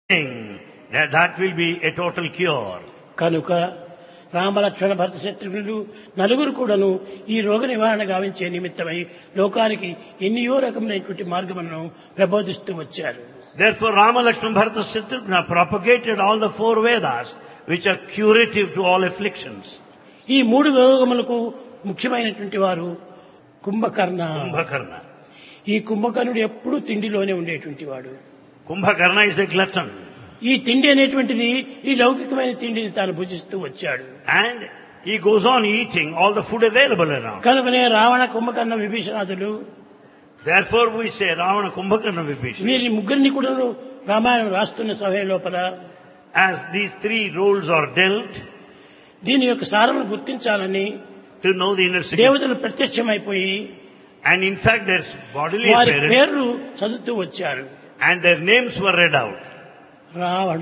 thing, that, that will be a total cure. కనుక రామలక్ష్మణ భరత శత్రుఘ్నులు నలుగురు కూడాను ఈ రోగ నివారణ గావించే నిమిత్తమై లోకానికి ఎన్నియో రకమైనటువంటి మార్గములను ప్రబోధిస్తూ వచ్చారు Therefore, Rama, Lakshmana, Bharata, Shatrugna propagated all the four Vedas, which are curative to all afflictions. ఈ మూడు రోగములకు ముఖ్యమైనటువంటి వారు కుంభకర్ణ Kumbhakarna. ఈ కుంభకర్ణుడు ఎప్పుడూ తిండిలోనే ఉండేటువంటి వాడు Kumbhakarna is a glutton. ఈ తిండి అనేటువంటిది ఈ లౌకికమైన తిండిని తాను భుజిస్తూ వచ్చాడు And he goes on eating all the food available around. కనుకనే Ravana Kumbhakarna విభీషణాదులు Therefore, we say Ravana, Kumbhakarna, Vibhishana. వీరి ముగ్గురిని కూడా రామాయణం రాస్తున్న సమయం లోపల As these three roles are dealt, దీని యొక్క సారమును గుర్తించాలని to know the inner secret. దేవతలు ప్రత్యక్షమైపోయి And in fact, their bodily వారి appearance పేర్లు చదువుతూ వచ్చారు and their names were read out. Ravana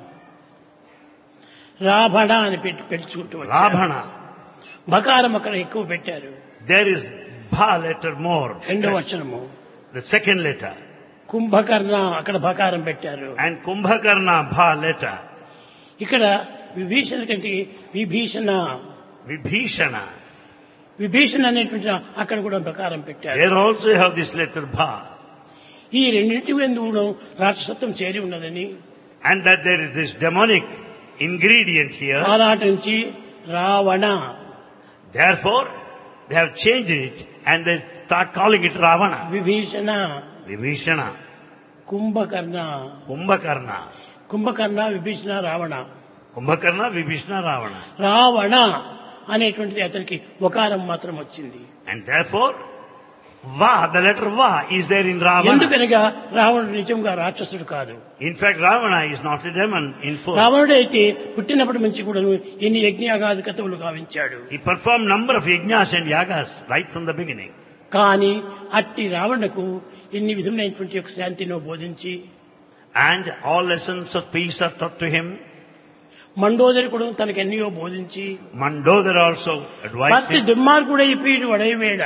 రాభణ అని పెట్టి పెట్టుకుంటూ వచ్చారు Rabhana. బకారం అక్కడ ఎక్కువ పెట్టారు There is Bha letter more. రెండవ వచనము The second letter. కుంభకర్ణ అక్కడ బకారం పెట్టారు And Kumbhakarna Bha letter. ఇక్కడ విభీషణ కంటే విభీషణ Vibhishana. విభీషణ అనేటువంటి అక్కడ కూడా బకారం పెట్టారు There also you have this letter Bha. ఈ రెండింటి ఎందుకు రాక్షసత్వం చేరి ఉన్నదని And that there is this demonic ingredient here. ఆనాటి నుంచి Ravana Therefore, they have changed it and they start calling it Ravana. Vibhishana Vibhishana. Kumbhakarna Kumbhakarna. Kumbhakarna Vibhishana Ravana Kumbhakarna, Vibhishana, Ravana. Ravana అనేటువంటిది అతనికి ఒకారం మాత్రం వచ్చింది And therefore, Va, the letter Va is there in Ravana. ఎందుకనగా రావణుడు నిజంగా రాక్షసుడు కాదు In fact, Ravana is not a demon in form. రావణుడు అయితే పుట్టినప్పటి నుంచి కూడా ఎన్ని యజ్ఞాగాధికతములు గావించాడు He performed number of yajnas and yagas right from the beginning. కానీ అట్టి రావణకు ఎన్ని విధములైనటువంటి యొక్క శాంతినో బోధించి And all lessons of peace are taught to him. Mandodari కూడా తనకు ఎన్నయో బోధించి Mandodara also advised భర్త him. దుర్మార్గుడై పీడు వడైవేడ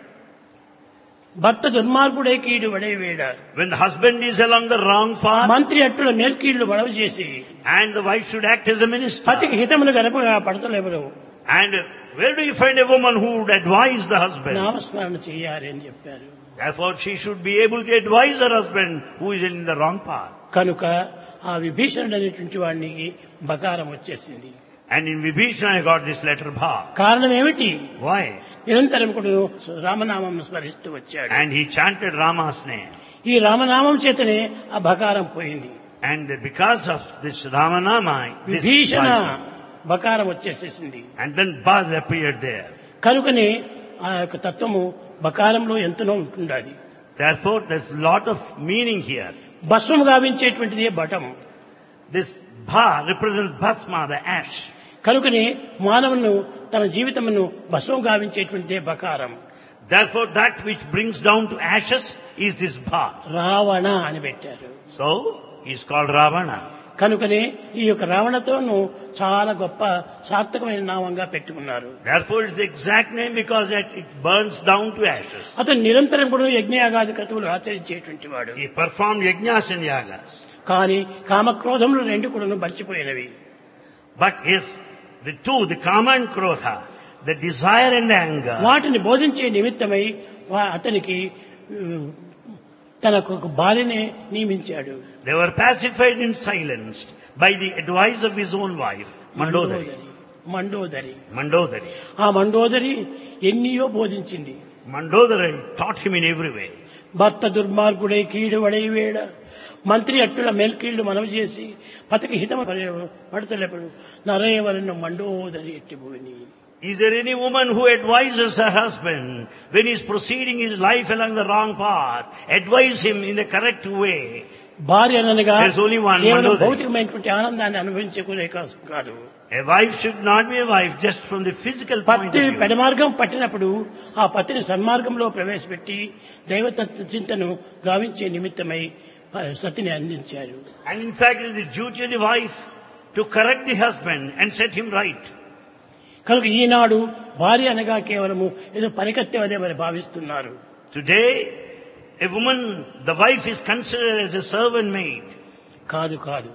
భర్త దుర్మార్గుడై కీడు వడైవేడ When the husband is along the wrong path మంత్రి అట్టుల మేల్కీళ్లు బడవ చేసి and the wife should act as a minister. పతికి హితములు గనపగా పడతలేవరు And where do you find a woman who would advise the husband? నామస్మరణ చేయాలి అని చెప్పారు Therefore, she should be able to advise her husband who is in the wrong path. కనుక ఆ విభీషణుడు అనేటువంటి వాడికి బకారం వచ్చేసింది And in Vibhishana, I got this letter Bha. కారణం ఏమిటి Why? నిరంతరం కూడా రామనామం స్మరిస్తూ వచ్చాడు And he chanted Rama's name. ఈ రామనామం చేతనే ఆ బకారం పోయింది And because of this Ramanama, this Vibhishana voice- బకారం వచ్చేసేసింది and then Baz appeared there. కనుకనే ఆ యొక్క తత్వము బకారంలో ఎంతనో ఉంటుండాలి Therefore, there's a lot of meaning here. భస్మం గావించేటువంటిదే బటం This Bha represents Bhasma, the ash. కనుకనే మానవును తన జీవితమును భస్మం గావించేటువంటిదే బకారం Therefore, that which brings down to ashes is this Bha. Ravana అని పెట్టారు So, he's called Ravana. కనుకనే ఈ యొక్క రావణతోను చాలా గొప్ప సార్థకమైన నామంగా పెట్టుకున్నారు Therefore, it's the exact name because it, it burns down to ashes. అతను నిరంతరం కూడా యజ్ఞయాగాది క్రతువులు ఆచరించేటువంటి వాడు He performed yajnas and yagas. కానీ కామక్రోధములు రెండు కూడా మర్చిపోయినవి But his, the two, the kama and krodha, the desire and anger, వాటిని బోధించే నిమిత్తమై వా- అతనికి ఉ, తనకు ఒక భార్యనే నియమించాడు they were pacified and silenced by the advice of his own wife, Mandodari. Mandodari Mandodari. ఆ Mandodari ఎన్నియో బోధించింది Mandodari taught him in every way. భర్త దుర్మార్గుడై కీడు వడైవేడ మంత్రి అట్టుల మేల్కీళ్లు మనవి చేసి పతికి హితమ పడతలేపడు నరేవరను మండోదరి ఎట్టి భూమిని Is there any woman who advises her husband when he's proceeding his life along the wrong path, advise him in the correct way? భార్య అనగా There's only one కేవలం మండోదరి. భౌతికమైనటువంటి ఆనందాన్ని అనుభవించుకునే కాదు- కాదు A wife should not be a wife just from the physical point పత్తి of view. పెడమార్గం పట్టినప్పుడు ఆ పత్తిని సన్మార్గంలో ప్రవేశపెట్టి దైవతత్వ చింతను గావించే నిమిత్తమై ఆ, సతిని అందించారు And in fact, it is the duty of the wife to correct the husband and set him right. కనుక ఈనాడు భార్య అనగా కేవలము ఏదో పనికత్తె వలె మరి భావిస్తున్నారు Today, a woman, the wife is considered as a servant maid. కాదు కాదు